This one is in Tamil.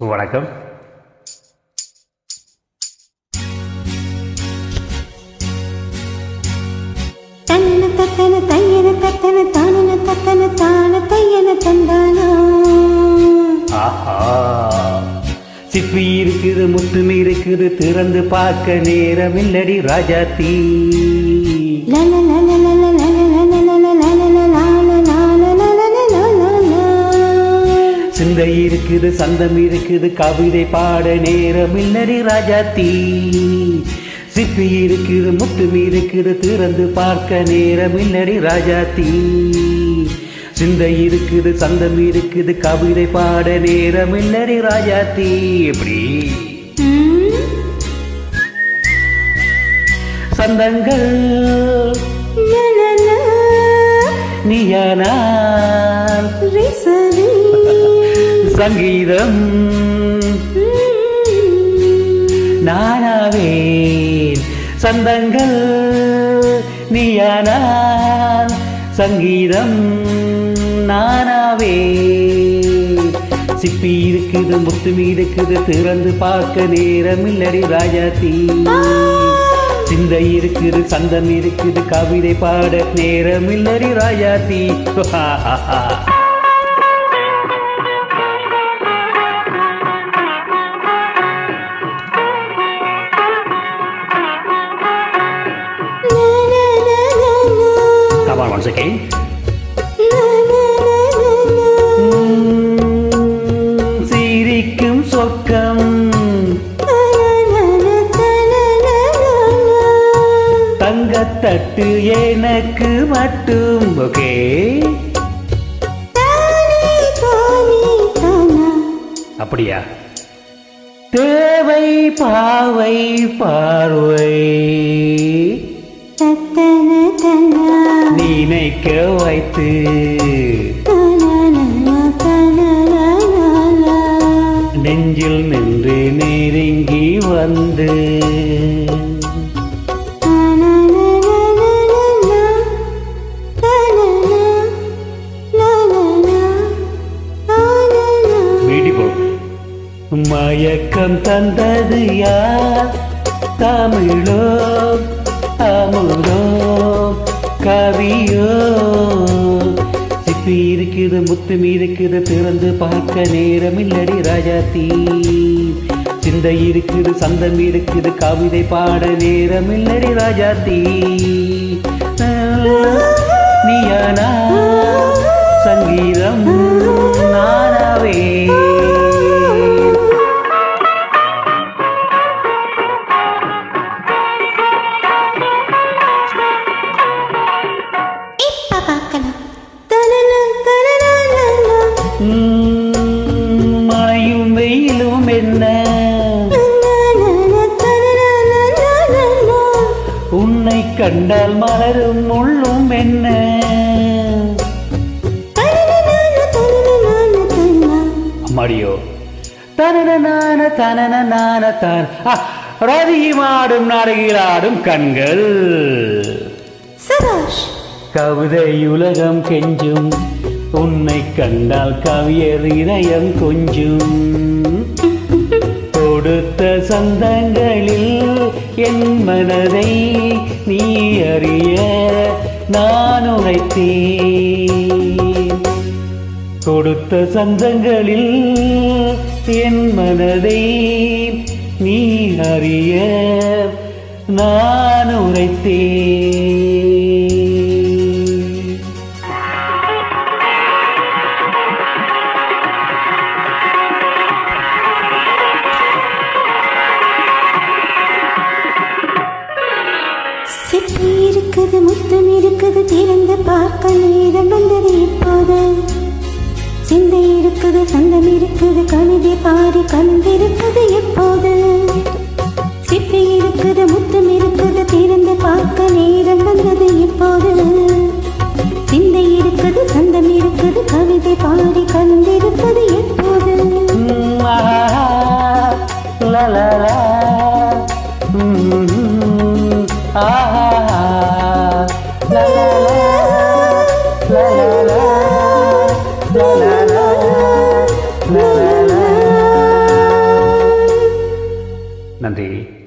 வணக்கம் தன்னன தத்தன தையன தத்தன தானன தத்தன தான தையன தந்தானா ஆஹா சிப்பி இருக்குது முத்துமி இருக்குது திறந்து பார்க்க நேரம் இல்லடி ராஜாத்தி லல லல லல லல லல லல லல லல லல லல லல லல சிந்தை இருக்குது சந்தம் இருக்குது கவிதை பாட நேரம் இல்லடி ராஜாத்தி சிப்பி இருக்குது முத்துமி இருக்குது திறந்து பார்க்க நேரம் இல்லடி ராஜாத்தி சிந்தை இருக்குது சந்தம் இருக்குது கவிதை பாட நேரம் இல்லடி ராஜாத்தி எப்படி சந்தங்கள் லல நீயானால் ரிசவி சங்கீதம் நானாவேன் சந்தங்கள் நீயானால் சங்கீதம் நானாவே சிப்பி இருக்குது முத்துமி இருக்குது திறந்து பார்க்க நேரம் இல்லடி ராஜாத்தி சிந்தை இருக்குது சந்தம் இருக்குது கவிதை பாட நேரம் இல்லடி Rajathi Come on once again. சிரிக்கும் சொர்க்கம் தங்கத்தட்டு எனக்கு மட்டும் ஓகே அப்படியா தேவை பாவை பார்வை நினைக்க வைத்து நெஞ்சில் நின்று நெருங்கி வந்து பியூட்டிஃபுல் மயக்கம் தந்தது யார் தமிழோ அமுதோ கவியோ சிப்பி இருக்குது முத்துமி இருக்குது திறந்து பார்க்க நேரம் இல்லடி ராஜாத்தி சிந்தை இருக்குது சந்தம் இருக்குது கவிதை பாட நேரம் இல்லடி ராஜாத்தி நீயானா சங்கீதம் நானாவே உம், மழையும் வெயிலும் என்ன உன்னை கண்டால் மலரும் முள்ளும் என்ன அம்மாடியோ தனன நான தனன நான தான் ரதியுமாடும் நடையிலாடும் கண்கள் சபாஷ் கவிதை உலகம் கெஞ்சும் உன்னை கண்டால் கவியர் இதயம் கொஞ்சும் கொடுத்த சந்தங்களில் என் மனதை நீ அறிய நான் உரைத்தேன் கொடுத்த சந்தங்களில் என் மனதை நீ அறிய நான் உரைத்தேன் சிப்பி இருக்குது முத்தம் இருக்குது திறந்து பார்க்க நேரம் வந்தது இப்போது சிந்தை இருக்குது சந்தம் இருக்குது கவிதை பாடி கலந்திருப்பது எப்போது சிப்பி இருக்குது முத்தம் இருக்குது திறந்து பார்க்க நேரம் வந்தது இப்போது சிந்தை இருக்குது சந்தம் இருக்குது கவிதை பாடி கலந்திருப்பது எப்போது Mm, ah, la la la. Mm, ah, la la la. La la la. La la la. La la la. நன்றி